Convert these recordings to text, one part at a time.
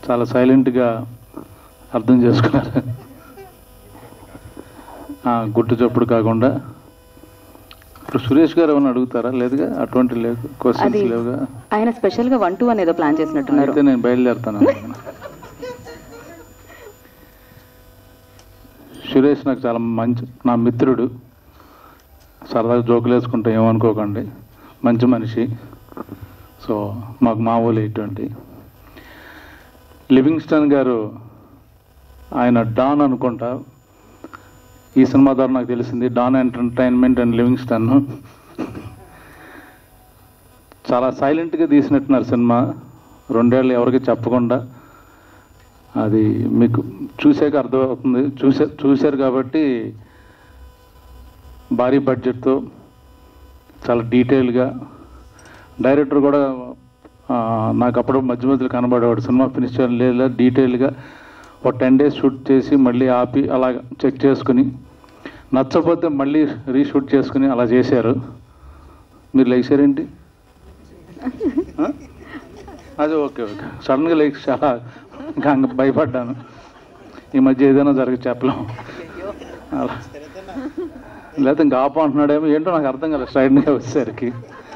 చాలా సైలెంట్గా అర్థం చేసుకున్నారు ఆ, గుట్టు చప్పుడు కాకుండా ఇప్పుడు సురేష్ గారు ఏమైనా అడుగుతారా లేదుగా అటువంటి లేవు క్వశ్చన్స్ అది లేవుగా ఆయన స్పెషల్ గా వన్ టూ అని ఏదో ప్లాన్ చేసినట్టున్నారు అయితే నేను బయలుదేరుతాను సురేష్ నాకు చాలా మంచి నా మిత్రుడు సరదాగా జోకులు వేసుకుంటే ఏమనుకోకండి మంచి మనిషి సో మాకు మామూలు ఇటువంటి లివింగ్స్టన్ గారు ఆయన డాన్ అనుకుంటా ఈ సినిమా ద్వారా నాకు తెలిసింది డాన్ ఎంటర్టైన్మెంట్ అండ్ లివింగ్స్టన్ చాలా సైలెంట్గా తీసినట్టున్నారు సినిమా రెండేళ్ళు ఎవరికి చెప్పకుండా అది మీకు చూసాక అర్థమవుతుంది చూసే చూశారు కాబట్టి భారీ బడ్జెట్తో చాలా డీటెయిల్గా డైరెక్టర్ కూడా ఆ, నాకు అప్పుడు మధ్య మధ్యలో కనబడేవాడు సినిమా ఫినిష్ చేయాలి లేదా డీటెయిల్గా ఒక టెన్ డేస్ షూట్ చేసి మళ్ళీ ఆపి అలా చెక్ చేసుకుని నచ్చకపోతే మళ్ళీ రీషూట్ చేసుకుని అలా చేశారు మీరు లేచారేంటి ఆ? అది ఓకే ఓకే సడన్గా లేచి చాలా ఇంకా అంగ భయపడ్డాను ఈ మధ్య ఏదైనా జరిగి చెప్పలేం అలా లేకపోతే ఇంకా ఆప అంటున్నాడేమో ఏంటో నాకు అర్థం కాలేదు సైడ్గా వచ్చేసరికి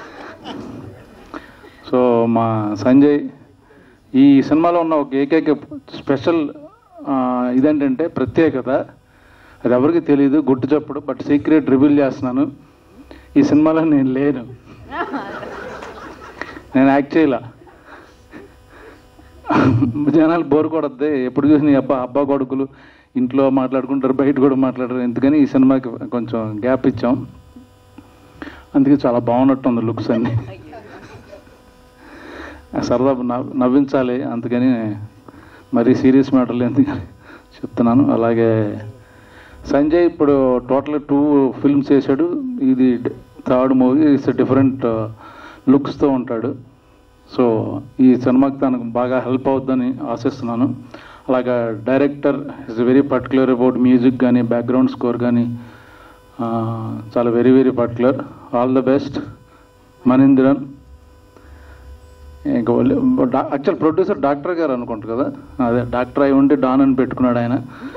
సో మా సంజయ్ ఈ సినిమాలో ఉన్న ఒక ఏకైక స్పెషల్ ఆ, ఇదేంటంటే ప్రత్యేకత అది ఎవరికి తెలియదు గుట్టు చప్పుడు బట్ సీక్రెట్ రివీల్ చేస్తున్నాను ఈ సినిమాలో నేను లేను నేను యాక్ట్ చేయలే జనాలు బోర్ కొడద్ది ఎప్పుడు చూసిన అబ్బా అబ్బా కొడుకులు ఇంట్లో మాట్లాడుకుంటారు బయట కూడా మాట్లాడరు ఎందుకని ఈ సినిమాకి కొంచెం గ్యాప్ ఇచ్చాం అందుకే చాలా బాగున్నట్టుంది లుక్స్ అన్ని సరదా నవ్- నవ్వించాలి అందుకని మరీ సీరియస్ మ్యాటర్లు ఎందుకని చెప్తున్నాను అలాగే సంజయ్ ఇప్పుడు టోటల్ టూ ఫిల్మ్స్ చేశాడు ఇది థర్డ్ మూవీ ఇట్స్ డిఫరెంట్ లుక్స్తో ఉంటాడు సో ఈ సినిమాకి తనకు బాగా హెల్ప్ అవుద్దని ఆశిస్తున్నాను అలాగా director is very particular about music కానీ బ్యాక్గ్రౌండ్ స్కోర్ కానీ చాలా very very particular all the best Manindran ఇంకా యాక్చువల్ ప్రొడ్యూసర్ డాక్టర్ గారు అనుకుంటారు కదా అదే డాక్టర్ అయి ఉండి డాన్ అని పెట్టుకున్నాడు ఆయన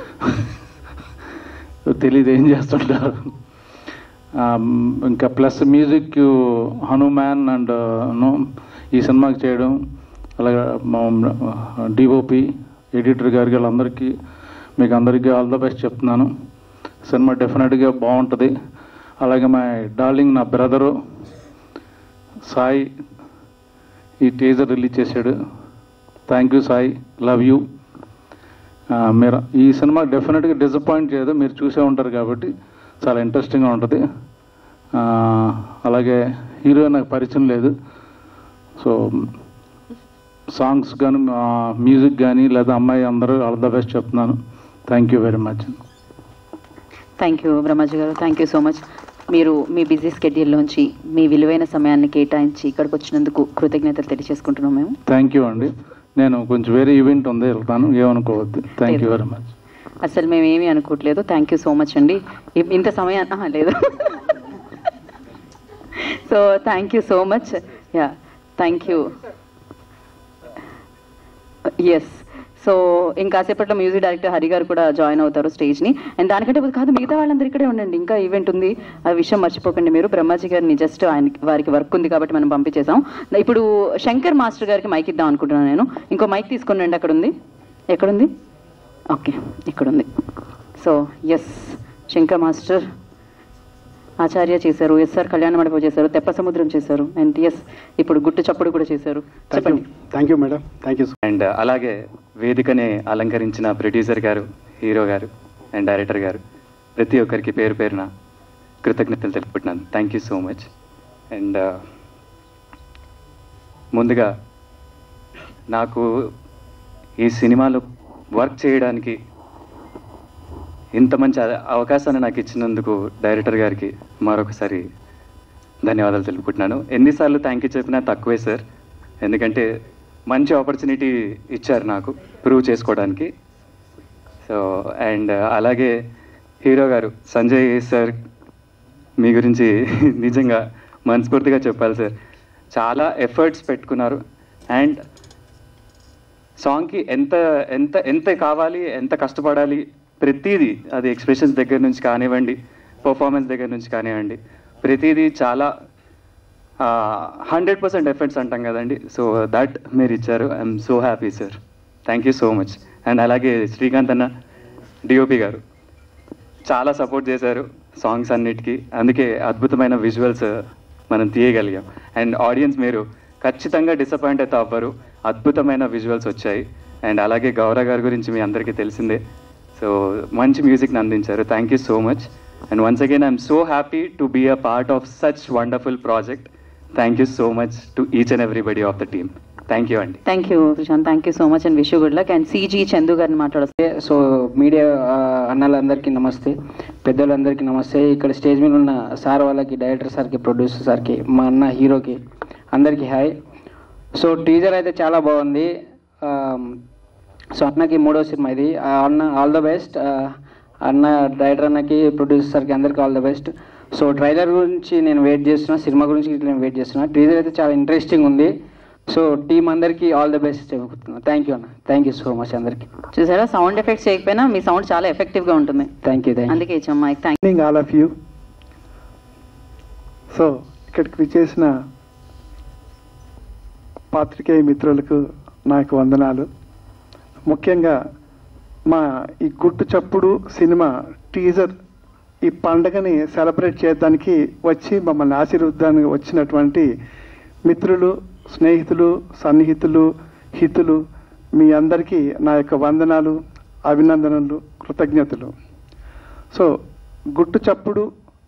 తెలియదు ఏం చేస్తుంటారు ఆ, ఇంకా plus music Hanuman and no ఈ సినిమాకి చేయడం అలాగే మా డిఓపి ఎడిటర్ గారికి వాళ్ళందరికీ మీకు అందరికీ ఆల్ ద బెస్ట్ చెప్తున్నాను సినిమా డెఫినెట్గా బాగుంటుంది అలాగే మా డార్లింగ్ నా బ్రదరు సాయి ఈ టీజర్ రిలీజ్ చేశాడు thank you Sai love you మీరు ఈ సినిమా డెఫినెట్గా డిసప్పాయింట్ చేయదు మీరు చూసే ఉంటారు కాబట్టి చాలా ఇంట్రెస్టింగ్గా ఉంటుంది ఆ, అలాగే హీరో నాకు పరిచయం లేదు సో సాంగ్స్ కానీ మ్యూజిక్ కానీ లేదా అమ్మాయి అందరూ ఆల్ ద బెస్ట్ చెప్తున్నాను thank you very much thank you Brahmaji గారు థ్యాంక్ యూ సో మచ్ మీరు మీ బిజీ స్కెడ్యూల్లోంచి మీ విలువైన సమయాన్ని కేటాయించి ఇక్కడికి వచ్చినందుకు కృతజ్ఞతలు తెలియజేసుకుంటున్నాం మేము థ్యాంక్ యూ అండి నేను కొంచెం వేరే ఈవెంట్ ఉంది వెళ్తాను ఏమనుకోవద్దు థ్యాంక్ యూ వెరీ మచ్ అసలు మేము ఏమీ అనుకోవట్లేదు థ్యాంక్ యూ సో మచ్ అండి ఇ- ఇంత సమయం ఆహా, లేదు so thank you so much yeah thank you yes so ఇంకాసేపట్లో మ్యూజిక్ డైరెక్టర్ హరి గారు కూడా జాయిన్ అవుతారు స్టేజ్ని అండ్ దానికంటే ముందు కాదు మిగతా వాళ్ళందరూ ఇక్కడే ఉండండి ఇంకా ఈవెంట్ ఉంది ఆ విషయం మర్చిపోకండి మీరు బ్రహ్మాజీ గారిని జస్ట్ ఆయన వారికి వర్క్ ఉంది కాబట్టి మనం పంపించేసాం ఇప్పుడు శంకర్ మాస్టర్ గారికి మైక్ ఇద్దాం అనుకుంటున్నాను నేను ఇంకో మైక్ తీసుకుని రండి అక్కడ ఉంది ఎక్కడుంది ఓకే ఇక్కడ ఉంది so yes Shankar master Acharya చేశారు ఎస్ఆర్ కళ్యాణ మండపం చేశారు తెప్ప సముద్రం చేశారు అండ్ ఎస్ ఇప్పుడు గుట్టు చప్పుడు కూడా చేశారు థ్యాంక్ యూ చెప్పండి thank you madam thank you and అలాగే వేదికని అలంకరించిన ప్రొడ్యూసర్ గారు హీరో గారు అండ్ డైరెక్టర్ గారు ప్రతి ఒక్కరికి పేరు పేరున కృతజ్ఞతలు తెలుపుకుంటున్నాను thank you so much and ముందుగా నాకు ఈ సినిమాలో వర్క్ చేయడానికి ఇంత మంచి అవ- అవకాశాన్ని నాకు ఇచ్చినందుకు డైరెక్టర్ గారికి మరొకసారి ధన్యవాదాలు తెలుపుకుంటున్నాను ఎన్నిసార్లు థ్యాంక్ యూ చెప్పినా తక్కువే సార్ ఎందుకంటే మంచి ఆపర్చునిటీ ఇచ్చారు నాకు ప్రూవ్ చేసుకోవడానికి సో అండ్ అలాగే హీరో గారు సంజయ్ సార్ మీ గురించి నిజంగా మనస్ఫూర్తిగా చెప్పాలి సార్ చాలా ఎఫర్ట్స్ పెట్టుకున్నారు అండ్ సాంగ్కి ఎంత ఎంత ఎంత కావాలి ఎంత కష్టపడాలి ప్రతిదీ అది ఎక్స్ప్రెషన్స్ దగ్గర నుంచి కానివ్వండి పర్ఫార్మెన్స్ దగ్గర నుంచి కానివ్వండి ప్రతిదీ చాలా హండ్రెడ్ పర్సెంట్ ఎఫర్ట్స్ అంటాం కదండి సో దట్ మీరు ఇచ్చారు I'm so happy sir thank you so much and అలాగే శ్రీకాంత్ అన్న డిఓపి గారు చాలా సపోర్ట్ చేశారు సాంగ్స్ అన్నిటికీ అందుకే అద్భుతమైన విజువల్స్ మనం తీయగలిగాం అండ్ ఆడియన్స్ మీరు ఖచ్చితంగా డిసప్పాయింట్ అయితే అవ్వరు అద్భుతమైన విజువల్స్ వచ్చాయి అండ్ అలాగే గౌరవ్ గారి గురించి మీ అందరికీ తెలిసిందే సో మంచి మ్యూజిక్ని అందించారు thank you so much and once again I'm so happy to be a part of such wonderful project thank you so much to each and everybody of the team thank you అండి thank you Prashanth thank you so much and wish good luck and CG Chandu గారిని మాట్లాడొస్తే so media ఆ, అన్నలందరికీ నమస్తే పెద్దలందరికీ నమస్తే ఇక్కడ stage మీద ఉన్న సార్ వాళ్ళకి డైరెక్టర్ సార్కి ప్రొడ్యూసర్ సార్కి మా అన్న హీరోకి అందరికీ హాయ్ సో టీజర్ అయితే చాలా బాగుంది ఆ, సో అన్నకి మూడో సినిమా ఇది ఆ అన్న ఆల్ ద బెస్ట్ అన్న డైరెక్టర్ అన్నకి ప్రొడ్యూసర్ సార్కి అందరికీ all the best so trailer గురించి నేను వెయిట్ చేస్తున్నా సినిమా గురించి నేను వెయిట్ చేస్తున్నా టీజర్ అయితే చాలా ఇంట్రెస్టింగ్ ఉంది సో టీం అందరికీ ఆల్ ద బెస్ట్ చెప్పుకుంటున్నా థ్యాంక్ యూ అన్న థ్యాంక్ యూ సో మచ్ అందరికీ చూసారా సౌండ్ ఎఫెక్ట్స్ చేయకపోయినా మీ సౌండ్ చాలా ఎఫెక్టివ్ గా ఉంటుంది థ్యాంక్ యూ థ్యాంక్ యూ అందుకే ఇచ్చాం mic thank evening all of you so ఇక్కడికి విచ్చేసిన పాత్రికేయ మిత్రులకు నాకు వందనాలు ముఖ్యంగా మా ఈ గుట్టు చప్పుడు సినిమా టీజర్ ఈ పండగని సెలబ్రేట్ చేయడానికి వచ్చి మమ్మల్ని ఆశీర్వదానికి వచ్చినటువంటి మిత్రులు స్నేహితులు సన్నిహితులు హితులు మీ అందరికీ నా యొక్క వందనాలు అభినందనలు కృతజ్ఞతలు సో గుట్టు చప్పుడు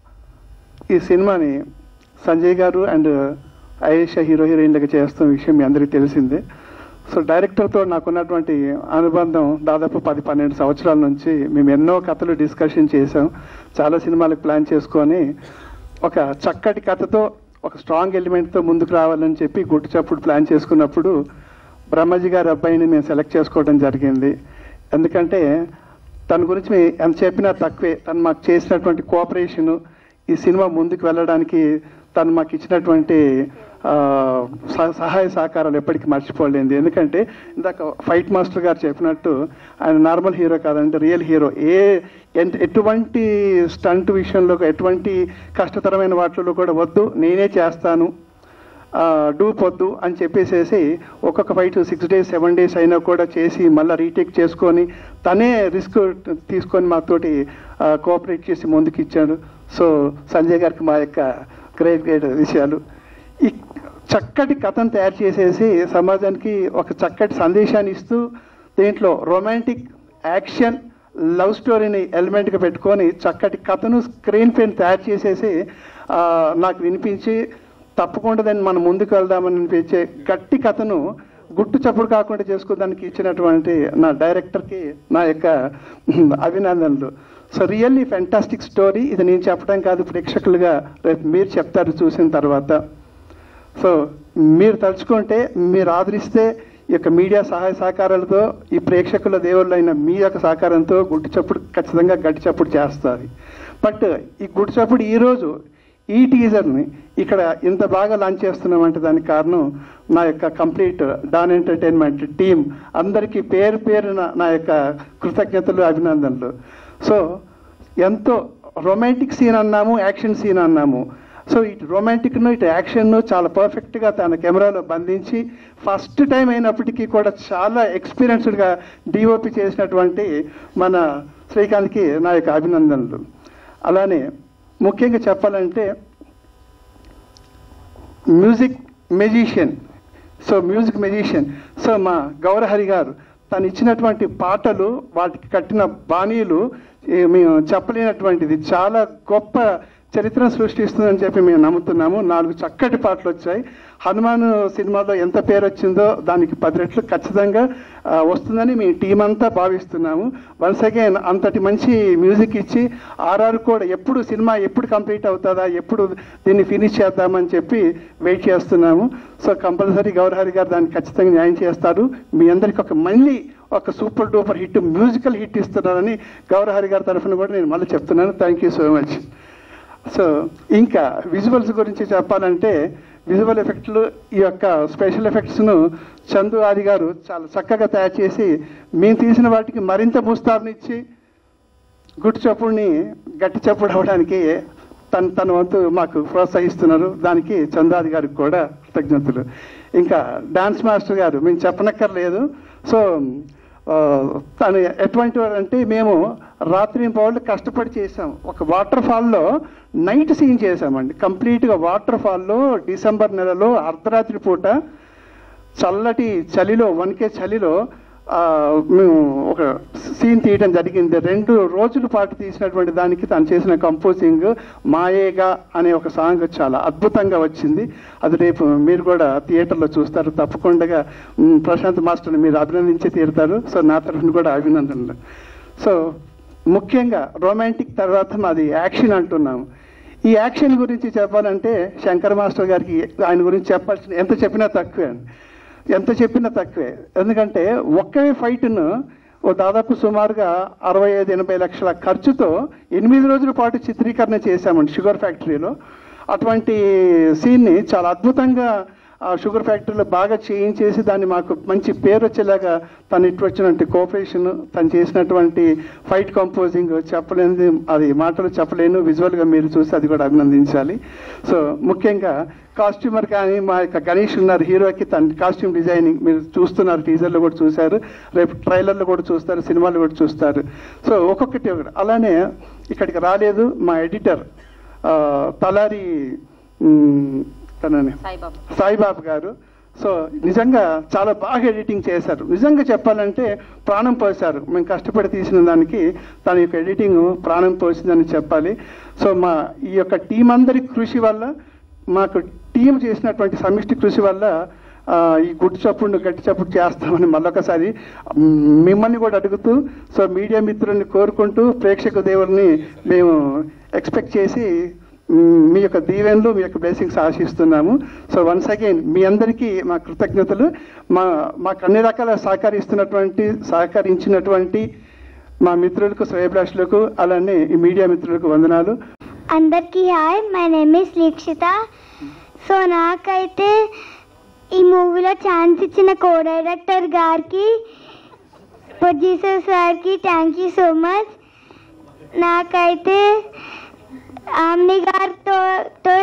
ఈ సినిమాని సంజయ్ గారు అండ్ ఆయేషా హీరో హీరోయిన్లకు చేస్తున్న విషయం మీ అందరికీ తెలిసిందే సో డైరెక్టర్తో నాకున్నటువంటి అనుబంధం దాదాపు పది పన్నెండు సంవత్సరాల నుంచి మేము ఎన్నో కథలు డిస్కషన్ చేసాం చాలా సినిమాలకు ప్లాన్ చేసుకొని ఒక చక్కటి కథతో ఒక స్ట్రాంగ్ ఎలిమెంట్తో ముందుకు రావాలని చెప్పి గుట్టు చప్పుడు ప్లాన్ చేసుకున్నప్పుడు బ్రహ్మజీ గారి అబ్బాయిని మేము సెలెక్ట్ చేసుకోవడం జరిగింది ఎందుకంటే తన గురించి మేము ఎంత చెప్పినా తక్కువే తను మాకు చేసినటువంటి కోఆపరేషను ఈ సినిమా ముందుకు వెళ్ళడానికి తను మాకు ఇచ్చినటువంటి ఆ, సహ- సహాయ సహకారాలు ఎప్పటికీ మర్చిపోలేదు ఎందుకంటే ఇందాక ఫైట్ మాస్టర్ గారు చెప్పినట్టు ఆయన నార్మల్ హీరో కాదంటే రియల్ హీరో ఏ ఎన్- ఎటువంటి స్టంట్ విషయంలో ఎటువంటి కష్టతరమైన వాటిలో కూడా వద్దు నేనే చేస్తాను డూప్ వద్దు అని చెప్పేసేసి ఒక్కొక్క fight six days seven days అయినా కూడా చేసి మళ్ళీ రీటేక్ చేసుకొని తనే రిస్క్ తీసుకొని మాతోటి కోఆపరేట్ చేసి ముందుకు ఇచ్చాడు సో సంజయ్ గారికి మా యొక్క గ్రేట్ గ్రేట్ విషయాలు ఈ చక్కటి కథను తయారు చేసేసి సమాజానికి ఒక చక్కటి సందేశాన్ని ఇస్తూ దీంట్లో రొమాంటిక్ యాక్షన్ లవ్ స్టోరీని ఎలిమెంట్గా పెట్టుకొని చక్కటి కథను స్క్రీన్ పెన్ తయారు చేసేసి ఆ, నాకు వినిపించి తప్పకుండా దాన్ని మనం ముందుకు వెళ్దామని అనిపించే గట్టి కథను గుట్టు చప్పుడు కాకుండా చేసుకోవడానికి ఇచ్చినటువంటి నా డైరెక్టర్కి నా యొక్క అభినందనలు సో రియల్లీ ఫెంటాస్టిక్ స్టోరీ ఇది నేను చెప్పడం కాదు ప్రేక్షకులుగా రేపు మీరు చెప్తారు చూసిన తర్వాత సో మీరు తలుచుకుంటే మీరు ఆదరిస్తే ఈ యొక్క మీడియా సహాయ సహకారాలతో ఈ ప్రేక్షకుల దేవుళ్ళైన మీ యొక్క సహకారంతో గుడ్డి చప్పుడు ఖచ్చితంగా గట్టి చప్పుడు చేస్తుంది బట్ ఈ గుడ్డి చప్పుడు ఈరోజు ఈ టీజర్ని ఇక్కడ ఇంత బాగా లాంచ్ చేస్తున్నామంటే దానికి కారణం నా యొక్క కంప్లీట్ డాన్ ఎంటర్టైన్మెంట్ టీం అందరికీ పేరు పేరున నా యొక్క కృతజ్ఞతలు అభినందనలు సో ఎంతో రొమాంటిక్ సీన్ అన్నాము యాక్షన్ సీన్ అన్నాము సో ఇటు రొమాంటిక్ను ఇటు యాక్షన్ను చాలా పర్ఫెక్ట్గా తన కెమెరాలో బంధించి ఫస్ట్ టైం అయినప్పటికీ కూడా చాలా ఎక్స్పీరియన్స్డ్గా డిఓపి చేసినటువంటి మన శ్రీకాంత్కి నా యొక్క అభినందనలు అలానే ముఖ్యంగా చెప్పాలంటే music magician so music magician so మా గౌరహరి గారు తను ఇచ్చినటువంటి పాటలు వాటికి కట్టిన బాణీలు ఈ మేము చెప్పలేనటువంటిది చాలా గొప్ప చరిత్రను సృష్టిస్తుందని చెప్పి మేము నమ్ముతున్నాము నాలుగు చక్కటి పాటలు వచ్చాయి హనుమాన్ సినిమాలో ఎంత పేరు వచ్చిందో దానికి పది రెట్లు ఖచ్చితంగా ఆ, వస్తుందని మీ టీం అంతా భావిస్తున్నాము వన్స్ అగైన్ అంతటి మంచి మ్యూజిక్ ఇచ్చి ఆర్ఆర్ కూడా ఎప్పుడు సినిమా ఎప్పుడు కంప్లీట్ అవుతుందా ఎప్పుడు దీన్ని ఫినిష్ చేద్దామని చెప్పి వెయిట్ చేస్తున్నాము సో కంపల్సరీ గౌరహరి గారు దాన్ని ఖచ్చితంగా న్యాయం చేస్తారు మీ అందరికి ఒక మళ్ళీ ఒక super duper hit musical hit ఇస్తున్నారని గౌరహరి గారి తరఫున కూడా నేను మళ్ళీ చెప్తున్నాను thank you so much so ఇంకా విజువల్స్ గురించి చెప్పాలంటే విజువల్ ఎఫెక్ట్లు ఈ యొక్క స్పెషల్ ఎఫెక్ట్స్ను చందు ఆది గారు చాలా చక్కగా తయారు చేసి మేము తీసిన వాటికి మరింత ముస్తాబునిచ్చి గుట్టు చప్పుడిని గట్టి చప్పుడు అవడానికి తన తన వంతు మాకు ప్రోత్సహిస్తున్నారు దానికి చందాది గారికి కూడా కృతజ్ఞతలు ఇంకా డాన్స్ మాస్టర్ గారు మేము చెప్పనక్కర్లేదు సో ఆ, తను ఎటువంటి వారు అంటే మేము రాత్రి పౌళ్ళు కష్టపడి చేసాం ఒక వాటర్ ఫాల్లో నైట్ సీన్ చేసామండి కంప్లీట్గా వాటర్ ఫాల్లో డిసెంబర్ నెలలో అర్ధరాత్రి పూట చల్లటి చలిలో వణికే చలిలో ఆ, మేము ఒక సీన్ తీయడం జరిగింది రెండు రోజుల పాటు తీసినటువంటి దానికి తను చేసిన కంపోజింగ్ మాయేగా అనే ఒక సాంగ్ చాలా అద్భుతంగా వచ్చింది అది రేపు మీరు కూడా థియేటర్లో చూస్తారు తప్పకుండా మ్, ప్రశాంత్ మాస్టర్ని మీరు అభినందించి తీరుతారు సో నా తరఫున కూడా అభినందనలు సో ముఖ్యంగా రొమాంటిక్ తర్వాత మాది యాక్షన్ అంటున్నాము ఈ యాక్షన్ గురించి చెప్పాలంటే శంకర్ మాస్టర్ గారికి ఆయన గురించి చెప్పాల్సిన ఎంత చెప్పినా తక్కువే అండి ఎంత చెప్పినా తక్కువే ఎందుకంటే ఒకే ఫైట్ను ఓ దాదాపు సుమారుగా అరవై ఐదు ఎనభై లక్షల ఖర్చుతో ఎనిమిది రోజుల పాటు చిత్రీకరణ చేశామండి షుగర్ ఫ్యాక్టరీలో అటువంటి సీన్ని చాలా అద్భుతంగా ఆ షుగర్ ఫ్యాక్టరీలో బాగా చేయించేసి దాన్ని మాకు మంచి పేరు వచ్చేలాగా తను ఇటు వచ్చినటువంటి కోఆపరేషన్ తను చేసినటువంటి ఫైట్ కంపోజింగ్ చెప్పలేనిది అది మాటలు చెప్పలేను విజువల్గా మీరు చూసి అది కూడా అభినందించాలి సో ముఖ్యంగా కాస్ట్యూమర్ కానీ మా యొక్క గణేష్ ఉన్నారు హీరోకి తన కాస్ట్యూమ్ డిజైనింగ్ మీరు చూస్తున్నారు టీజర్లో కూడా చూశారు రేపు ట్రైలర్లో కూడా చూస్తారు సినిమాలో కూడా చూస్తారు సో ఒక్కొక్కటి ఒకటి అలానే ఇక్కడికి రాలేదు మా ఎడిటర్ తలారి మ్, తనని సాయిబాబు సాయిబాబు గారు సో నిజంగా చాలా బాగా ఎడిటింగ్ చేశారు నిజంగా చెప్పాలంటే ప్రాణం పోశారు మేము కష్టపడి తీసిన దానికి తన యొక్క ఎడిటింగ్ ప్రాణం పోసిందని చెప్పాలి సో మా ఈ యొక్క టీం అందరి కృషి వల్ల మాకు టీం చేసినటువంటి సమిష్టి కృషి వల్ల ఆ, ఈ గుడ్డు చప్పుడు గట్టి చప్పుడు చేస్తామని మళ్ళొకసారి మ్, మిమ్మల్ని కూడా అడుగుతూ సో మీడియా మిత్రుల్ని కోరుకుంటూ ప్రేక్షక దేవుల్ని మేము ఎక్స్పెక్ట్ చేసి మ్, మీ యొక్క దీవెనలు మీ యొక్క బ్లెస్సింగ్స్ ఆశిస్తున్నాము సో వన్స్ అగైన్ మీ అందరికీ మా కృతజ్ఞతలు మా మాకు అన్ని రకాల సహకరిస్తున్నటువంటి సహకరించినటువంటి మా మిత్రులకు శ్రేయభిలాషులకు అలానే ఈ మీడియా మిత్రులకు వందనాలు అందరికీ hi my name is Leekshitha so నాకైతే ఈ మూవీలో ఛాన్స్ ఇచ్చిన కో డైరెక్టర్ గారికి ప్రొడ్యూసర్ సార్కి థ్యాంక్ యూ సో మచ్ నాకైతే ఆమ్ని గారితో తో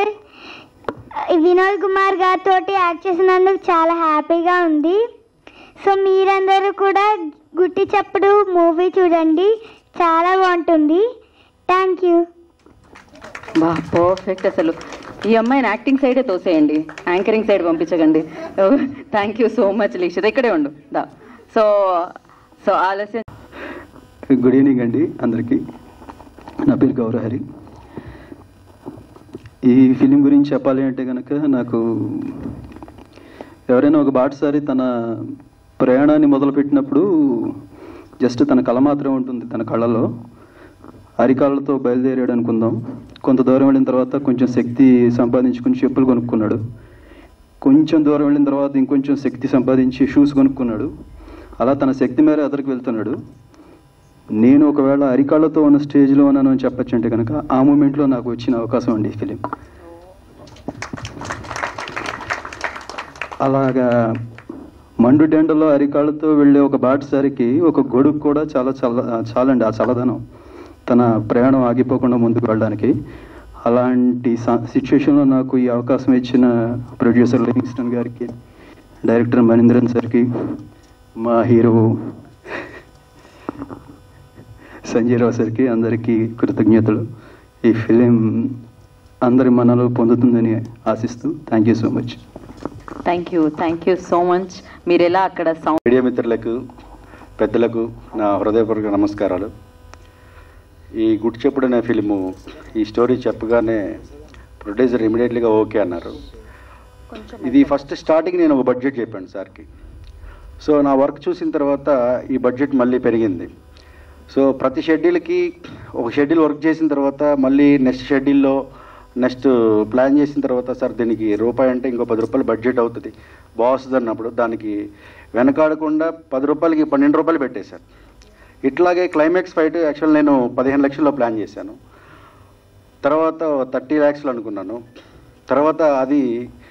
వినోద్ కుమార్ గారితో యాక్ట్ చేసినందుకు చాలా హ్యాపీగా ఉంది సో మీరందరూ కూడా గుట్టి చప్పుడు మూవీ చూడండి చాలా బాగుంటుంది థ్యాంక్ యూ బా పర్ఫెక్ట్ అసలు ఈ అమ్మాయిని యాక్టింగ్ సైడే తోసేయండి యాంకరింగ్ సైడ్ పంపించకండి thank you so much Leekshitha ఇక్కడే ఉండు దా సో సో ఆలస్యం గుడ్ ఈవినింగ్ అండి అందరికీ నా పేరు గౌరహరి ఈ ఫిలిం గురించి చెప్పాలి అంటే కనుక నాకు ఎవరైనా ఒక బాటసారి తన ప్రయాణాన్ని మొదలుపెట్టినప్పుడు జస్ట్ తన కళ మాత్రమే ఉంటుంది తన కళ్ళలో అరికాళ్ళతో బయలుదేరాడు అనుకుందాం కొంత దూరం వెళ్ళిన తర్వాత కొంచెం శక్తి సంపాదించుకుని చెప్పులు కొనుక్కున్నాడు కొంచెం దూరం వెళ్ళిన తర్వాత ఇంకొంచెం శక్తి సంపాదించి షూస్ కొనుక్కున్నాడు అలా తన శక్తి మేర ఎదరికి వెళ్తున్నాడు నేను ఒకవేళ అరికాళ్ళతో ఉన్న స్టేజ్లో ఉన్నాను అని చెప్పచ్చు అంటే కనుక ఆ మూమెంట్లో నాకు వచ్చిన అవకాశం అండి ఈ ఫిలిం అలాగా మండు డెండలో అరికాళ్ళతో వెళ్ళే ఒక బాటసారికి ఒక గొడుగు కూడా చాలా చల్ల చాలండి ఆ చల్లదనం తన ప్రయాణం ఆగిపోకుండా ముందుకు వెళ్ళడానికి అలాంటి సిచ్యువేషన్లో నాకు ఈ అవకాశం ఇచ్చిన ప్రొడ్యూసర్ లివింగ్స్టన్ గారికి డైరెక్టర్ మణీంద్రన్ సార్కి మా హీరో సంజయ్ రావు సార్కి అందరికీ కృతజ్ఞతలు ఈ ఫిలిం అందరి మనలో పొందుతుందని ఆశిస్తూ thank you so much thank you thank you so much మీరు ఎలా అక్కడ సౌండ్ మీడియా మిత్రులకు పెద్దలకు నా హృదయపూర్వక నమస్కారాలు ఈ గుడ్ చెప్పుడు అనే ఫిలిము ఈ స్టోరీ చెప్పగానే ప్రొడ్యూసర్ ఇమీడియట్లీగా ఓకే అన్నారు ఇది ఫస్ట్ స్టార్టింగ్ నేను ఒక బడ్జెట్ చెప్పాను సార్కి సో నా వర్క్ చూసిన తర్వాత ఈ బడ్జెట్ మళ్ళీ పెరిగింది సో ప్రతి షెడ్యూల్కి ఒక షెడ్యూల్ వర్క్ చేసిన తర్వాత మళ్ళీ నెక్స్ట్ షెడ్యూల్లో నెక్స్ట్ ప్లాన్ చేసిన తర్వాత సార్ దీనికి రూపాయి అంటే ఇంకో పది రూపాయలు బడ్జెట్ అవుతుంది బాగుస్తుంది అన్నప్పుడు దానికి వెనకాడకుండా పది రూపాయలకి పన్నెండు రూపాయలు పెట్టేశారు ఇట్లాగే క్లైమాక్స్ ఫైట్ యాక్చువల్ నేను పదిహేను లక్షల్లో ప్లాన్ చేశాను తర్వాత థర్టీ ల్యాక్స్లో అనుకున్నాను తర్వాత అది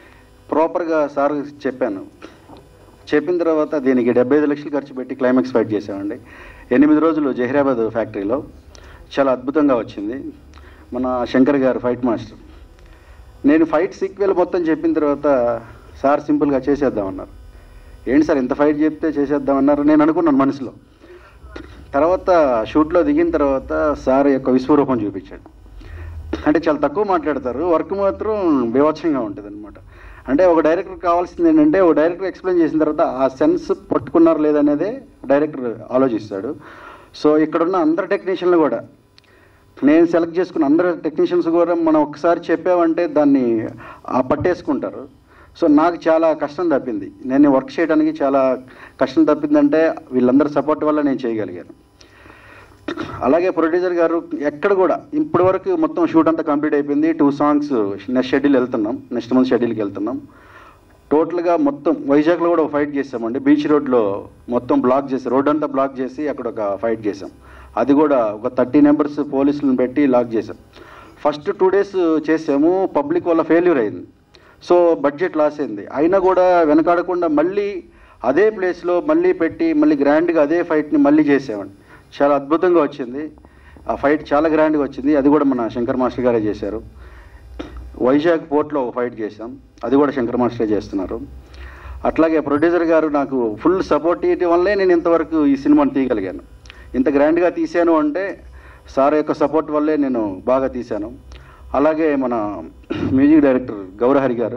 ప్రాపర్గా సార్ చెప్పాను చెప్పిన తర్వాత దీనికి డెబ్బై ఐదు లక్షలు ఖర్చు పెట్టి క్లైమాక్స్ ఫైట్ చేసామండి ఎనిమిది రోజులు జహీరాబాద్ ఫ్యాక్టరీలో చాలా అద్భుతంగా వచ్చింది మన శంకర్ గారు ఫైట్ మాస్టర్ నేను ఫైట్ సీక్వెల్ మొత్తం చెప్పిన తర్వాత సార్ సింపుల్గా చేసేద్దామన్నారు ఏంటి సార్ ఇంత ఫైట్ చెప్తే చేసేద్దామన్నారు నేను అనుకున్నాను మనసులో తర్వాత షూట్లో దిగిన తర్వాత సార్ యొక్క విశ్వరూపం చూపించాడు అంటే చాలా తక్కువ మాట్లాడతారు వర్క్ మాత్రం బీభత్సంగా ఉంటుంది అనమాట అంటే ఒక డైరెక్టర్ కావాల్సింది ఏంటంటే ఒక డైరెక్టర్ ఎక్స్ప్లెయిన్ చేసిన తర్వాత ఆ సెన్స్ పట్టుకున్నారు లేదనేదే డైరెక్టర్ ఆలోచిస్తాడు సో ఇక్కడున్న అందరు టెక్నీషియన్లు కూడా నేను సెలెక్ట్ చేసుకున్న అందరు టెక్నీషియన్స్ కూడా మనం ఒకసారి చెప్పామంటే దాన్ని ఆ పట్టేసుకుంటారు సో నాకు చాలా కష్టం తప్పింది నేను వర్క్ చేయడానికి చాలా కష్టం తప్పిందంటే వీళ్ళందరి సపోర్ట్ వల్ల నేను చేయగలిగాను అలాగే ప్రొడ్యూసర్ గారు ఎక్కడ కూడా ఇప్పటి వరకు మొత్తం షూట్ అంతా కంప్లీట్ అయిపోయింది టూ సాంగ్స్ నెక్స్ట్ షెడ్యూల్ వెళ్తున్నాం నెక్స్ట్ మంత్ షెడ్యూల్కి వెళ్తున్నాం టోటల్గా మొత్తం వైజాగ్లో కూడా ఒక ఫైట్ చేసామండి బీచ్ రోడ్లో మొత్తం బ్లాక్ చేసి రోడ్ అంతా బ్లాక్ చేసి అక్కడ ఒక ఫైట్ చేసాం అది కూడా ఒక థర్టీ నెంబర్స్ పోలీసులను పెట్టి లాక్ చేసాం ఫస్ట్ టూ డేస్ చేసాము పబ్లిక్ వల్ల ఫెయిల్యూర్ అయింది సో బడ్జెట్ లాస్ అయింది అయినా కూడా వెనకాడకుండా మళ్ళీ అదే ప్లేస్లో మళ్ళీ పెట్టి మళ్ళీ గ్రాండ్గా అదే ఫైట్ని మళ్ళీ చేసామండి చాలా అద్భుతంగా వచ్చింది ఆ ఫైట్ చాలా గ్రాండ్గా వచ్చింది అది కూడా మన శంకర్ మాస్టర్ గారే చేశారు వైజాగ్ పోర్ట్లో ఒక ఫైట్ చేశాం అది కూడా శంకర్ మాస్టరే చేస్తున్నారు అట్లాగే ప్రొడ్యూసర్ గారు నాకు ఫుల్ సపోర్ట్ ఇవ్వటం వల్లే నేను ఇంతవరకు ఈ సినిమాని తీయగలిగాను ఇంత గ్రాండ్గా తీశాను అంటే సార్ యొక్క సపోర్ట్ వల్లే నేను బాగా తీశాను అలాగే మన మ్యూజిక్ డైరెక్టర్ గౌరహరి గారు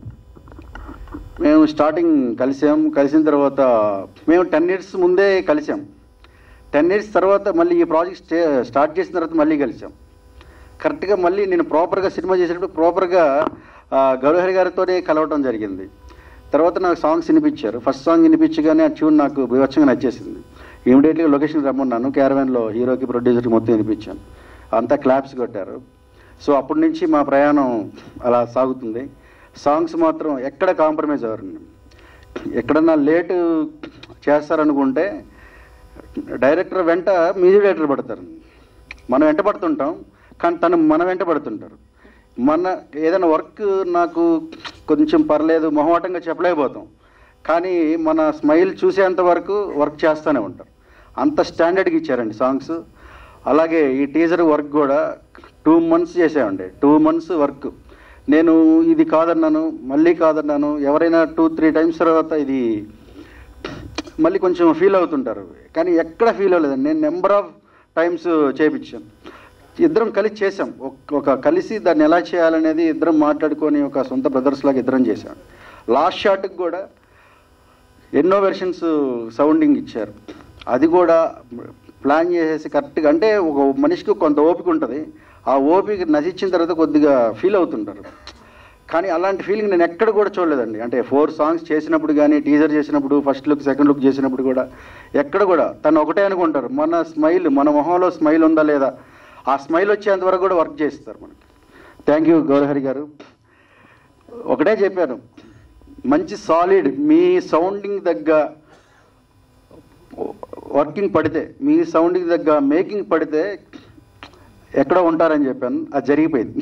మేము స్టార్టింగ్ కలిసాం కలిసిన తర్వాత మేము టెన్ ఇయర్స్ ముందే కలిసాం టెన్ ఇయర్స్ తర్వాత మళ్ళీ ఈ ప్రాజెక్ట్ స్టే స్టార్ట్ చేసిన తర్వాత మళ్ళీ కలిసాం కరెక్ట్గా మళ్ళీ నేను ప్రాపర్గా సినిమా చేసేటప్పుడు ప్రాపర్గా గౌరహరి గారితోనే కలవటం జరిగింది తర్వాత నాకు సాంగ్స్ వినిపించారు ఫస్ట్ సాంగ్ వినిపించగానే ఆ ట్యూన్ నాకు వివచ్చంగా నచ్చేసింది ఇమీడియట్గా లొకేషన్ రమ్మన్నాను క్యారవాన్లో హీరోకి ప్రొడ్యూసర్కి మొత్తం వినిపించాను అంతా క్లాప్స్ కొట్టారు సో అప్పటి నుంచి మా ప్రయాణం అలా సాగుతుంది సాంగ్స్ మాత్రం ఎక్కడ కాంప్రమైజ్ అవ్వరండి ఎక్కడన్నా లేటు చేస్తారనుకుంటే డైరెక్టర్ వెంట మ్యూజిక్ డైరెక్టర్ పడతారు మనం వెంట పడుతుంటాం కానీ తను మన వెంట పడుతుంటారు మన ఏదైనా వర్క్ నాకు కొంచెం పర్లేదు మొహమాటంగా చెప్పలేకపోతాం కానీ మన స్మైల్ చూసేంత వరకు వర్క్ చేస్తూనే ఉంటారు అంత స్టాండర్డ్గా ఇచ్చారండి సాంగ్స్ అలాగే ఈ టీజర్ వర్క్ కూడా టూ మంత్స్ చేసామండి టూ మంత్స్ వర్క్ నేను ఇది కాదన్నాను మళ్ళీ కాదన్నాను ఎవరైనా టూ త్రీ టైమ్స్ తర్వాత ఇది మళ్ళీ కొంచెం ఫీల్ అవుతుంటారు కానీ ఎక్కడ ఫీల్ అవ్వలేదండి నేను నెంబర్ ఆఫ్ టైమ్స్ చేయించాను ఇద్దరం కలిసి చేసాం ఒక- ఒక కలిసి దాన్ని ఎలా చేయాలనేది ఇద్దరం మాట్లాడుకొని ఒక సొంత బ్రదర్స్ లాగా ఇద్దరం చేసాం లాస్ట్ షాట్కి కూడా ఎన్నో వెర్షన్స్ సౌండింగ్ ఇచ్చారు అది కూడా ప్లాన్ చేసేసి కరెక్ట్గా అంటే ఒక మనిషికి కొంత ఓపిక ఉంటుంది ఆ ఓపిక నశించిన తర్వాత కొద్దిగా ఫీల్ అవుతుంటారు కానీ అలాంటి ఫీలింగ్ నేను ఎక్కడ కూడా చూడలేదండి అంటే ఫోర్ సాంగ్స్ చేసినప్పుడు కానీ టీజర్ చేసినప్పుడు ఫస్ట్ లుక్ సెకండ్ లుక్ చేసినప్పుడు కూడా ఎక్కడ కూడా తను ఒకటే అనుకుంటారు మన స్మైల్ మన మొహంలో స్మైల్ ఉందా లేదా ఆ స్మైల్ వచ్చేంత వరకు కూడా వర్క్ చేస్తారు మనకి థ్యాంక్ యూ గౌరహరి గారు ఒకటే చెప్పాను మంచి సాలిడ్ మీ సౌండింగ్ దగ్గ వర్కింగ్ పడితే మీ సౌండింగ్ దగ్గర మేకింగ్ పడితే ఎక్కడో ఉంటారని చెప్పాను అది జరిగిపోయింది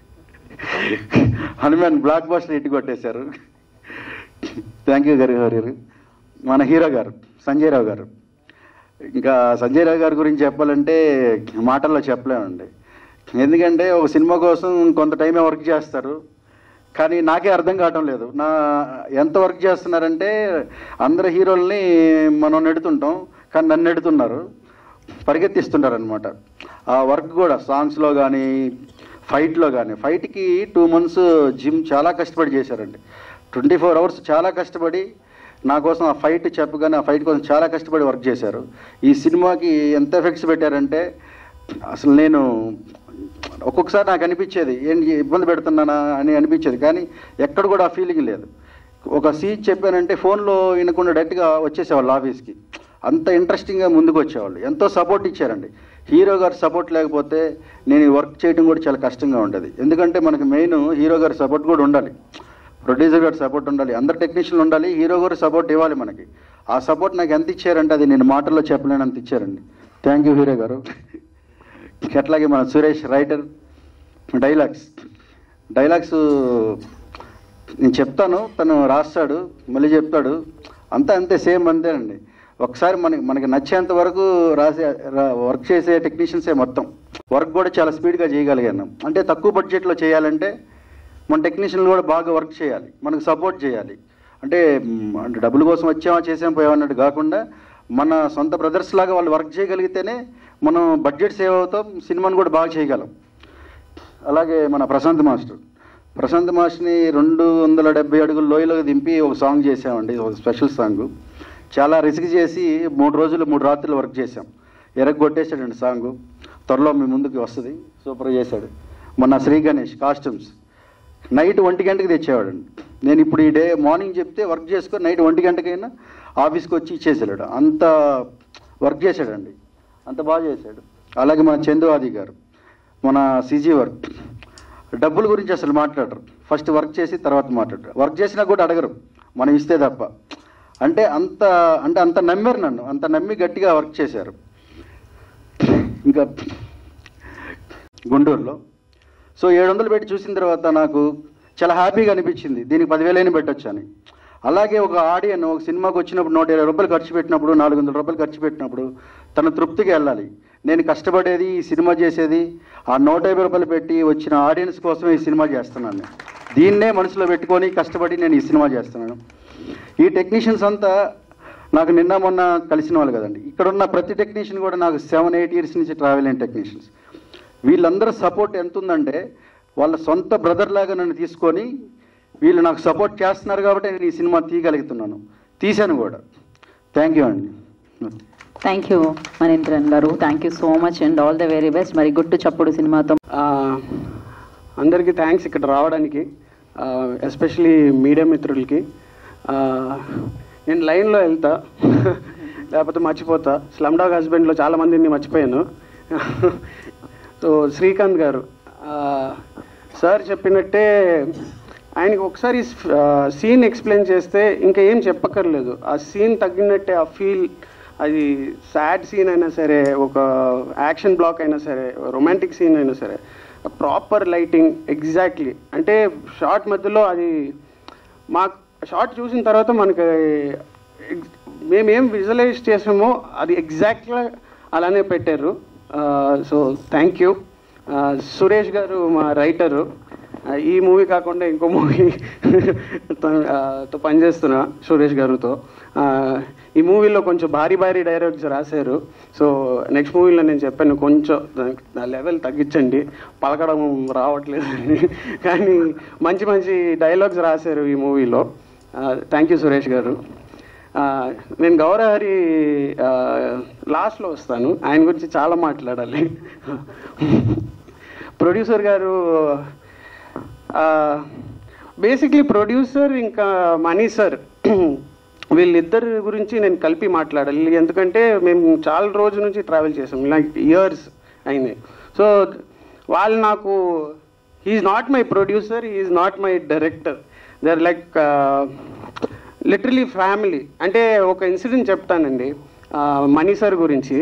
హనుమాన్ బ్లాక్ బాస్టర్ ఇటు కొట్టేశారు థ్యాంక్ యూ గారు గారు మన హీరో గారు సంజయ్ రావు గారు ఇంకా సంజయ్ రావు గారి గురించి చెప్పాలంటే మాటల్లో చెప్పలేమండి ఎందుకంటే ఒక సినిమా కోసం కొంత టైమే వర్క్ చేస్తారు కానీ నాకే అర్థం కావటం లేదు నా ఎంత వర్క్ చేస్తున్నారంటే అందరు హీరోల్ని మనం నెడుతుంటాం కానీ నన్ను నెడుతున్నారు పరిగెత్తిస్తున్నారు అనమాట ఆ వర్క్ కూడా సాంగ్స్లో కానీ ఫైట్లో కానీ ఫైట్కి టూ మంత్స్ జిమ్ చాలా కష్టపడి చేశారండి ట్వంటీ ఫోర్ అవర్స్ చాలా కష్టపడి నా కోసం ఆ ఫైట్ చెప్పగానే ఆ ఫైట్ కోసం చాలా కష్టపడి వర్క్ చేశారు ఈ సినిమాకి ఎంత ఎఫెక్ట్స్ పెట్టారంటే అసలు నేను ఒక్కొక్కసారి నాకు అనిపించేది ఏంటి ఇబ్బంది పెడుతున్నానా అని అనిపించేది కానీ ఎక్కడ కూడా ఆ ఫీలింగ్ లేదు ఒక సీన్ చెప్పానంటే ఫోన్లో వినకుండా డైరెక్ట్గా వచ్చేసేవాళ్ళు ఆఫీస్కి అంత ఇంట్రెస్టింగ్గా ముందుకు వచ్చేవాళ్ళు ఎంతో సపోర్ట్ ఇచ్చారండి హీరో గారి సపోర్ట్ లేకపోతే నేను ఈ వర్క్ చేయడం కూడా చాలా కష్టంగా ఉండేది ఎందుకంటే మనకి మెయిన్ హీరో గారి సపోర్ట్ కూడా ఉండాలి ప్రొడ్యూసర్ గారి సపోర్ట్ ఉండాలి అందరు టెక్నీషియన్లు ఉండాలి హీరో గారి సపోర్ట్ ఇవ్వాలి మనకి ఆ సపోర్ట్ నాకు ఎంత ఇచ్చారంటే అది నేను మాటల్లో చెప్పలేనంత ఇచ్చారండి థ్యాంక్ యూ హీరో గారు అట్లాగే మన సురేష్ రైటర్ డైలాగ్స్ డైలాగ్స్ నేను చెప్తాను తను రాస్తాడు మళ్ళీ చెప్తాడు అంతా అంతే సేమ్ అంతేనండి ఒకసారి మనకి మనకి నచ్చేంత వరకు రాసే రా- వర్క్ చేసే టెక్నీషియన్సే మొత్తం వర్క్ కూడా చాలా స్పీడ్గా చేయగలిగాను అంటే తక్కువ బడ్జెట్లో చేయాలంటే మన టెక్నీషియన్లు కూడా బాగా వర్క్ చేయాలి మనకు సపోర్ట్ చేయాలి అంటే మ్, అంటే డబ్బుల కోసం వచ్చామా చేసాం పోయామన్నట్టు కాకుండా మన సొంత బ్రదర్స్ లాగా వాళ్ళు వర్క్ చేయగలిగితేనే మనం బడ్జెట్ సేవ్ అవుతాం సినిమాని కూడా బాగా చేయగలం అలాగే మన ప్రశాంత్ మాస్టర్ ప్రశాంత్ మాస్టర్ని రెండు వందల డెబ్బై అడుగుల లోయలోకి దింపి ఒక సాంగ్ చేసామండి ఒక స్పెషల్ సాంగ్ చాలా రిస్క్ చేసి మూడు రోజులు మూడు రాత్రులు వర్క్ చేసాం ఎరగొట్టేశాడండి సాంగ్ త్వరలో మీ ముందుకు వస్తుంది సూపర్ చేశాడు మొన్న శ్రీ గణేష్ కాస్ట్యూమ్స్ నైట్ ఒంటి గంటకి తెచ్చేవాడండి నేను ఇప్పుడు ఈ డే మార్నింగ్ చెప్తే వర్క్ చేసుకొని నైట్ ఒంటి గంటకైనా ఆఫీస్కి వచ్చి ఇచ్చేసాడు అంత వర్క్ చేశాడండి అంత బాగా చేశాడు అలాగే మన చందువాది గారు మన సీజీ వర్క్ డబ్బుల గురించి అసలు మాట్లాడరు ఫస్ట్ వర్క్ చేసి తర్వాత మాట్లాడరు వర్క్ చేసినా కూడా అడగరు మనం ఇస్తే తప్ప అంటే అంత అంటే అంత నమ్మారు నన్ను అంత నమ్మి గట్టిగా వర్క్ చేశారు ఇంకా గుంటూరులో సో ఏడు వందలు పెట్టి చూసిన తర్వాత నాకు చాలా హ్యాపీగా అనిపించింది దీనికి పదివేలైనా పెట్టొచ్చు అని అలాగే ఒక ఆడియన్ ఒక సినిమాకి వచ్చినప్పుడు నూట ఇరవై రూపాయలు ఖర్చు పెట్టినప్పుడు నాలుగు వందల రూపాయలు ఖర్చు పెట్టినప్పుడు తన తృప్తికి వెళ్ళాలి నేను కష్టపడేది ఈ సినిమా చేసేది ఆ నూట యాభై రూపాయలు పెట్టి వచ్చిన ఆడియన్స్ కోసమే ఈ సినిమా చేస్తున్నాను నేను. దీన్నే మనసులో పెట్టుకొని కష్టపడి నేను ఈ సినిమా చేస్తున్నాను ఈ టెక్నీషియన్స్ అంతా నాకు నిన్న మొన్న కలిసిన వాళ్ళు కదండి ఇక్కడ ఉన్న ప్రతి టెక్నీషియన్ కూడా నాకు సెవెన్ ఎయిట్ ఇయర్స్ నుంచి ట్రావెల్ అయిన టెక్నీషియన్స్ వీళ్ళందరూ సపోర్ట్ ఎంత ఉందంటే వాళ్ళ సొంత బ్రదర్ లాగా నన్ను తీసుకొని వీళ్ళు నాకు సపోర్ట్ చేస్తున్నారు కాబట్టి నేను ఈ సినిమా తీయగలుగుతున్నాను తీశాను కూడా థ్యాంక్ యూ అండి thank you Manindran garu thank you so much and all the very best మరి గుట్టు చప్పుడు సినిమాతో ఆ, అందరికీ థ్యాంక్స్ ఇక్కడ రావడానికి ఎస్పెషలీ మీడియా మిత్రులకి ఆ, నేను లైన్లో వెళ్తా లేకపోతే మర్చిపోతా స్లమ్ డాగ్ హస్బెండ్లో చాలా మందిని మర్చిపోయాను సో శ్రీకాంత్ గారు ఆ, సార్ చెప్పినట్టే ఆయనకి ఒకసారి సీన్ ఎక్స్ప్లెయిన్ చేస్తే ఇంకా ఏం చెప్పక్కర్లేదు ఆ సీన్ తగ్గినట్టే ఆ ఫీల్ అది సాడ్ సీన్ అయినా సరే ఒక యాక్షన్ బ్లాక్ అయినా సరే రొమాంటిక్ సీన్ అయినా సరే ప్రాపర్ లైటింగ్ ఎగ్జాక్ట్లీ అంటే షార్ట్ మధ్యలో అది మాకు షార్ట్ చూసిన తర్వాత మనకి ex- మేమేం విజువలైజ్ చేసామో అది ఎగ్జాక్ట్గా అలానే పెట్టారు సో థ్యాంక్ యూ సురేష్ గారు మా రైటరు ఈ మూవీ కాకుండా ఇంకో మూవీ తో పనిచేస్తున్నా సురేష్ గారితో ఆ, ఈ మూవీలో కొంచెం భారీ భారీ డైలాగ్స్ రాశారు సో నెక్స్ట్ మూవీలో నేను చెప్పాను కొంచెం దానికి నా లెవెల్ తగ్గించండి పలకడం రావట్లేదు అని. కానీ మంచి మంచి డైలాగ్స్ రాశారు ఈ మూవీలో థ్యాంక్ యూ సురేష్ గారు ఆ, నేను గౌరహరి లాస్ట్లో వస్తాను ఆయన గురించి చాలా మాట్లాడాలి ప్రొడ్యూసర్ గారు బేసిక్లీ ప్రొడ్యూసర్ ఇంకా మనీ సార్ వీళ్ళిద్దరి గురించి నేను కలిపి మాట్లాడాలి ఎందుకంటే మేము చాలా రోజుల నుంచి ట్రావెల్ చేసాం లైక్ ఇయర్స్ అయినాయి సో వాళ్ళు నాకు he's not my producer he's not my director they are like literally family అంటే ఒక ఇన్సిడెంట్ చెప్తానండి మనీ సార్ గురించి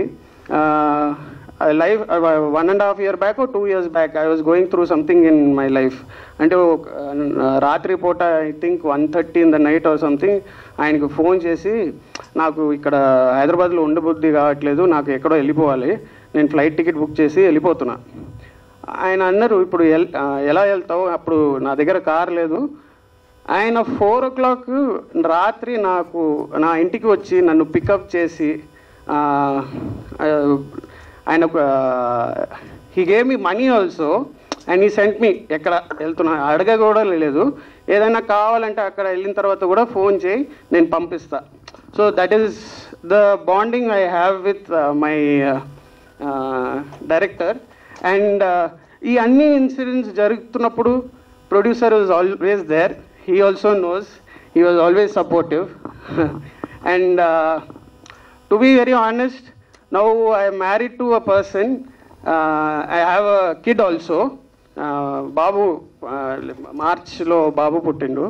life one and half year back two years back I was going through something in my life అంటే ఒక, ఆ, రాత్రి పూట I think one thirty in the night or something ఆయనకు ఫోన్ చేసి నాకు ఇక్కడ హైదరాబాద్లో ఉండబుద్ధి కావట్లేదు నాకు ఎక్కడో వెళ్ళిపోవాలి నేను ఫ్లైట్ టికెట్ బుక్ చేసి వెళ్ళిపోతున్నా ఆయన అన్నారు ఇప్పుడు ఎల్- ఆ, ఎలా వెళ్తావు అప్పుడు నా దగ్గర కార్ లేదు ఆయన ఫోర్ ఓ క్లాక్ రాత్రి నాకు నా ఇంటికి వచ్చి నన్ను పికప్ చేసి ఆ, ఆ, ఆయన he gave me money also and he sent me ఎక్కడ వెళ్తున్నా అడగ కూడా లేదు ఏదైనా కావాలంటే అక్కడ వెళ్ళిన తర్వాత కూడా ఫోన్ చేయి నేను పంపిస్తా so that is the bonding I have with my director and ఈ అన్ని ఇన్సిడెంట్స్ జరుగుతున్నప్పుడు producer was always there he also knows he was always supportive and to be very honest now I married to a person I have a kid also బాబు మార్చ్లో బాబు పుట్టిండు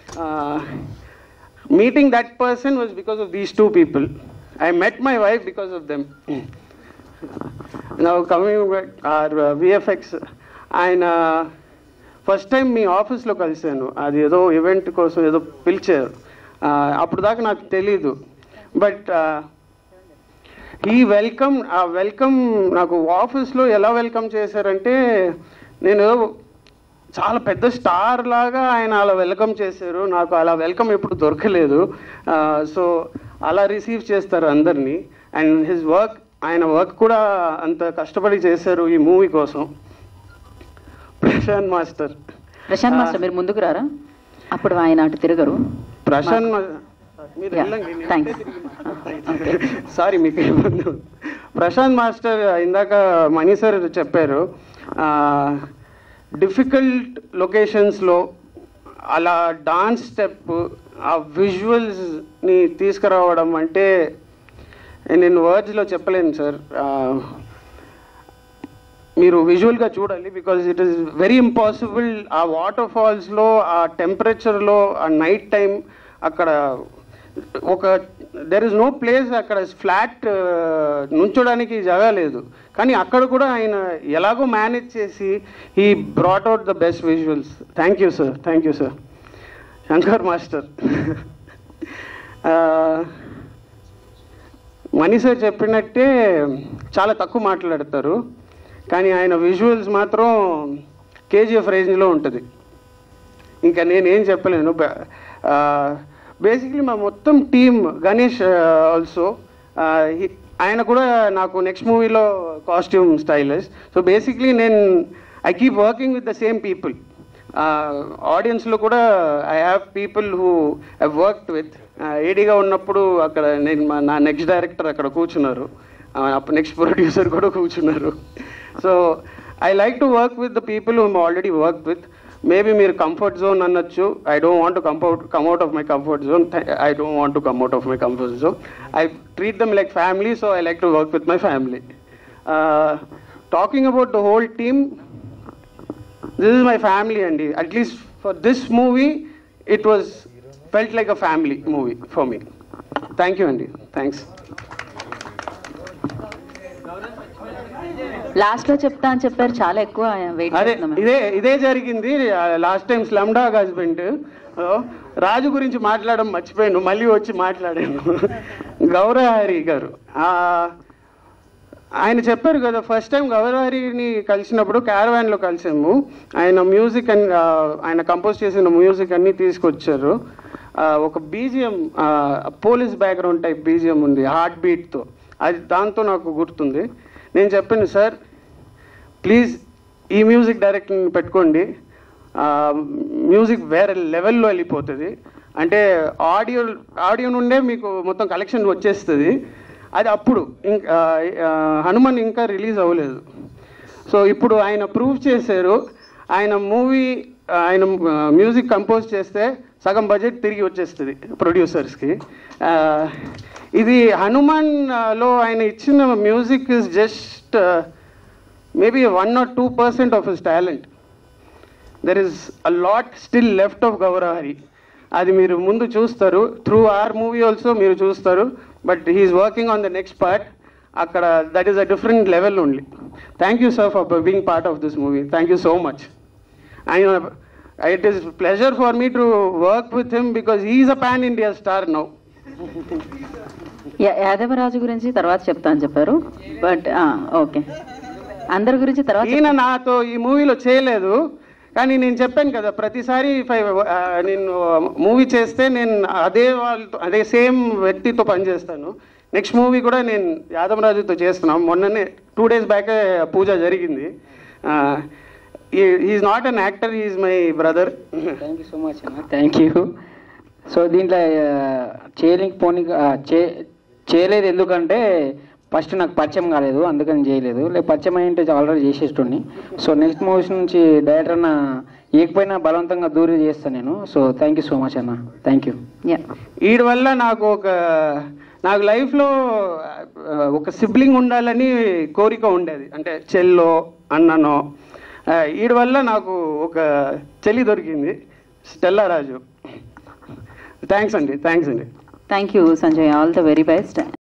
meeting that person was because of these two people I met my wife because of them now coming back our uh, VFX ఆయన first time మీ ఆఫీస్లో కలిశాను అది ఏదో ఈవెంట్ కోసం ఏదో పిలిచారు ఆ, అప్పుడు దాకా నాకు తెలీదు బట్ ఈ వెల్కమ్ ఆ వెల్కమ్ నాకు ఆఫీస్లో ఎలా వెల్కమ్ చేశారంటే నేను చాలా పెద్ద స్టార్ లాగా ఆయన అలా వెల్కమ్ చేశారు నాకు అలా వెల్కమ్ ఎప్పుడు దొరకలేదు సో అలా రిసీవ్ చేస్తారు అందరినీ అండ్ హిజ్ వర్క్ ఆయన వర్క్ కూడా అంత కష్టపడి చేశారు ఈ మూవీ కోసం ప్రశాంత్ మాస్టర్ ప్రశాంత్ మాస్టర్ మీరు ముందుకు రారా అప్పుడు ఆయన అటు తిరగరు ప్రశాంత్ మా- మీరు వెళ్ళండి, నేను సారీ మీకు ఇబ్బంది ఉంది. ప్రశాంత్ మాస్టర్ ఇందాక మణి సార్ చెప్పారు డిఫికల్ట్ లొకేషన్స్లో అలా డాన్స్ స్టెప్ ఆ విజువల్స్ని తీసుకురావడం అంటే నేను వర్డ్స్లో చెప్పలేను సార్ మీరు విజువల్గా చూడాలి because it is very impossible ఆ వాటర్ ఫాల్స్లో ఆ టెంపరేచర్లో ఆ నైట్ టైం అక్కడ ఒక దెర్ ఇస్ నో ప్లేస్ అక్కడ ఫ్లాట్ నుంచోడానికి జగా లేదు కానీ అక్కడ కూడా ఆయన ఎలాగో మేనేజ్ చేసి ఈ brought out the best visuals thank you sir thank you sir Shankar master Mani sir చెప్పినట్టే చాలా తక్కువ మాట్లాడతారు కానీ ఆయన విజువల్స్ మాత్రం కేజీఎఫ్ రేంజ్లో ఉంటుంది ఇంకా నేనేం చెప్పలేను బేసిక్లీ మా మొత్తం టీమ్ గణేష్ ఆల్సో ఆయన కూడా నాకు నెక్స్ట్ మూవీలో కాస్ట్యూమ్ స్టైలిస్ట్ సో బేసిక్లీ నేను I keep working with the same people ఆడియన్స్లో కూడా I have people who I worked with ఏడీగా ఉన్నప్పుడు అక్కడ నేను మా నా నెక్స్ట్ డైరెక్టర్ అక్కడ కూర్చున్నారు Uh, అప్పుడు నెక్స్ట్ ప్రొడ్యూసర్ కూడా కూర్చున్నారు so I like to work with the people whom already work with maybe మీరు కంఫర్ట్ జోన్ అనొచ్చు I don't want to comfort come out of my comfort zone I don't want to come out of my comfort zone I treat them like family so I like to work with my family talking about the whole team this is my family అండి at least for this movie it was felt like a family movie for me thank you అండి thanks last లో చెప్తా అని చెప్పారు చాలా ఎక్కువ wait అదే ఇదే ఇదే జరిగింది last time slumdog husband Raju గురించి మాట్లాడడం మర్చిపోయాను మళ్ళీ వచ్చి మాట్లాడాను గౌరవహరి గారు ఆ, ఆయన చెప్పారు కదా ఫస్ట్ టైం గౌరవహరిని కలిసినప్పుడు క్యారవాన్లో కలిసాము ఆయన మ్యూజిక్ అని ఆ, ఆయన కంపోజ్ చేసిన మ్యూజిక్ అన్నీ తీసుకొచ్చారు ఆ, ఒక BGM police background type BGM ఉంది హార్ట్ బీట్తో అది దాంతో నాకు గుర్తుంది నేను చెప్పాను సార్ ప్లీజ్ ఈ మ్యూజిక్ డైరెక్టర్ని పెట్టుకోండి ఆ, మ్యూజిక్ వేరే లెవెల్లో వెళ్ళిపోతుంది అంటే ఆడియో ఆడియో నుండే మీకు మొత్తం కలెక్షన్ వచ్చేస్తుంది అది అప్పుడు ఇంకా ఆ, హనుమాన్ ఇంకా రిలీజ్ అవ్వలేదు సో ఇప్పుడు ఆయన ప్రూవ్ చేశారు ఆయన మూవీ ఆయన మ్యూజిక్ కంపోజ్ చేస్తే సగం బడ్జెట్ తిరిగి వచ్చేస్తుంది ప్రొడ్యూసర్స్కి ఇది హనుమాన్ ఆ, లో ఆయన ఇచ్చిన music is just maybe one or two percent of his talent there is a lot still left of Gowravahari అది మీరు ముందు చూస్తారు త్రూ ఆర్ మూవీ ఆల్సో మీరు చూస్తారు but he's working on the next part అక్కడ that is a different level only thank you sir for being part of this movie thank you so much ఆయన it is pleasure for me to work with him because he's a pan India star now యా- యాదవరాజు గురించి తర్వాత చెప్తా అని చెప్పారు but okay అందరి గురించి తర్వాత ఈయన నాతో ఈ మూవీలో చేయలేదు కానీ నేను చెప్పాను కదా ప్రతిసారి ఫైవ్ నేను మూవీ చేస్తే నేను అదే వాళ్ళతో అదే సేమ్ వ్యక్తితో పనిచేస్తాను నెక్స్ట్ మూవీ కూడా నేను యాదవరాజుతో చేస్తున్నాం మొన్ననే టూ డేస్ బ్యాకే పూజ జరిగింది is not an actor is my brother thank you so much అన్న థ్యాంక్ యూ సో దీంట్లో చేయలేక పోనీ చే చేయలేదు ఎందుకంటే ఫస్ట్ నాకు పరిచయం కాలేదు అందుకని చేయలేదు లేక పరిచయం అయ్యింటే ఆల్రెడీ చేసేటోని సో నెక్స్ట్ మూవీస్ నుంచి డైరెక్టర్ అన్న ఏకపోయినా బలవంతంగా దూరం చేస్తాను నేను so thank you so much అన్న థ్యాంక్ యూ యా వీడి వల్ల నాకు ఒక నాకు లైఫ్లో ఒక సిబ్లింగ్ ఉండాలని కోరిక ఉండేది అంటే చెల్లో అన్ననో ఆ, వీడి వల్ల నాకు ఒక చెల్లి దొరికింది స్టెల్లా రాజు థ్యాంక్స్ అండి థ్యాంక్స్ అండి thank you Sanjay all the very best